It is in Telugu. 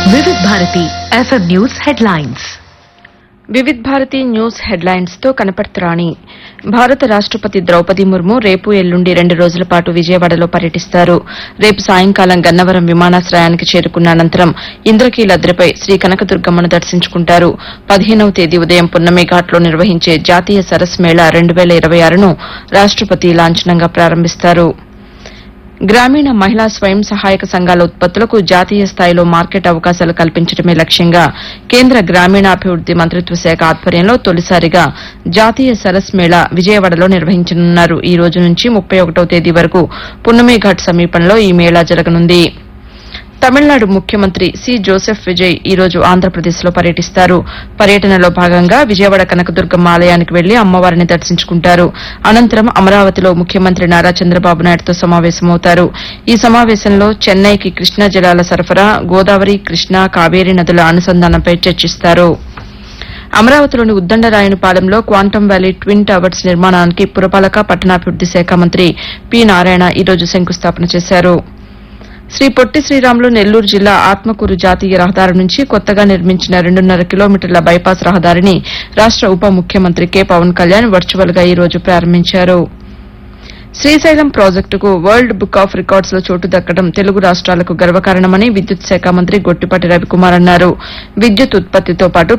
వివిధ Bharati FM news headlines Vividh Bharati news headlines తో కనపడుతురాణి భారత రాష్టపతి ద్రౌపది ముర్ము రేపు ఎల్లుండి రెండు రోజుల పాటు విజయవాడలో పర్యటిస్తారు రేపు సాయంకాలం గన్నవరం విమానాశ్రయానికి చేరుకున్న అనంతరం ఇంద్రకీలాద్రిపై శ్రీ కనకదుర్గమ్మను దర్శించుకుంటారు పదిహేనవ తేదీ ఉదయం పున్నమి ఘాట్లో నిర్వహించే జాతీయ సరస్ మేళా రెండు వేల ఇరవై ఆరును రాష్టపతి లాంఛనంగా ప్రారంభిస్తారు గ్రామీణ మహిళా స్వయం సహాయక సంఘాల ఉత్పత్తులకు జాతీయ స్థాయిలో మార్కెట్ అవకాశాలు కల్పించడమే లక్ష్యంగా కేంద్ర గ్రామీణాభివృద్ది మంత్రిత్వ శాఖ ఆధ్వర్యంలో తొలిసారిగా జాతీయ సరస్ మేళా విజయవాడలో నిర్వహించనున్నారు ఈ రోజు నుంచి ముప్పై ఒకటో తేదీ వరకు పున్నమి ఘాట్ సమీపంలో ఈ మేళా జరగనుంది తమిళనాడు ముఖ్యమంత్రి సి జోసెఫ్ విజయ్ ఈ రోజు ఆంధ్రప్రదేశ్లో పర్యటిస్తారు పర్యటనలో భాగంగా విజయవాడ కనకదుర్గమ్మ ఆలయానికి వెళ్లి అమ్మవారిని దర్శించుకుంటారు అనంతరం అమరావతిలో ముఖ్యమంత్రి నారా చంద్రబాబు నాయుడుతో సమావేశమవుతారు ఈ సమావేశంలో చెన్నైకి కృష్ణా జలాల సరఫరా గోదావరి కృష్ణా కావేరీ నదుల అనుసంధానంపై చర్చిస్తారు అమరావతిలోని ఉద్దండరాయనిపాలెంలో క్వాంటమ్ వ్యాలీ ట్విన్ టవర్స్ నిర్మాణానికి పురపాలక పట్టణాభివృద్ది శాఖ మంత్రి పి నారాయణ ఈ రోజు శంకుస్థాపన చేశారు శ్రీ పొట్టి శ్రీరాములు నెల్లూరు జిల్లా ఆత్మకూరు జాతీయ రహదారి నుంచి కొత్తగా నిర్మించిన రెండున్నర కిలోమీటర్ల బైపాస్ రహదారిని రాష్ట ఉప ముఖ్యమంత్రి కె పవన్ కళ్యాణ్ వర్చువల్ గా ఈ రోజు ప్రారంభించారు శ్రీశైలం ప్రాజెక్టుకు వరల్డ్ బుక్ ఆఫ్ రికార్డ్స్ లో చోటు దక్కడం తెలుగు రాష్ట్రాలకు గర్వకారణమని విద్యుత్ శాఖ మంత్రి గొట్టిపాటి రవికుమార్ అన్నారు విద్యుత్ ఉత్పత్తితో పాటు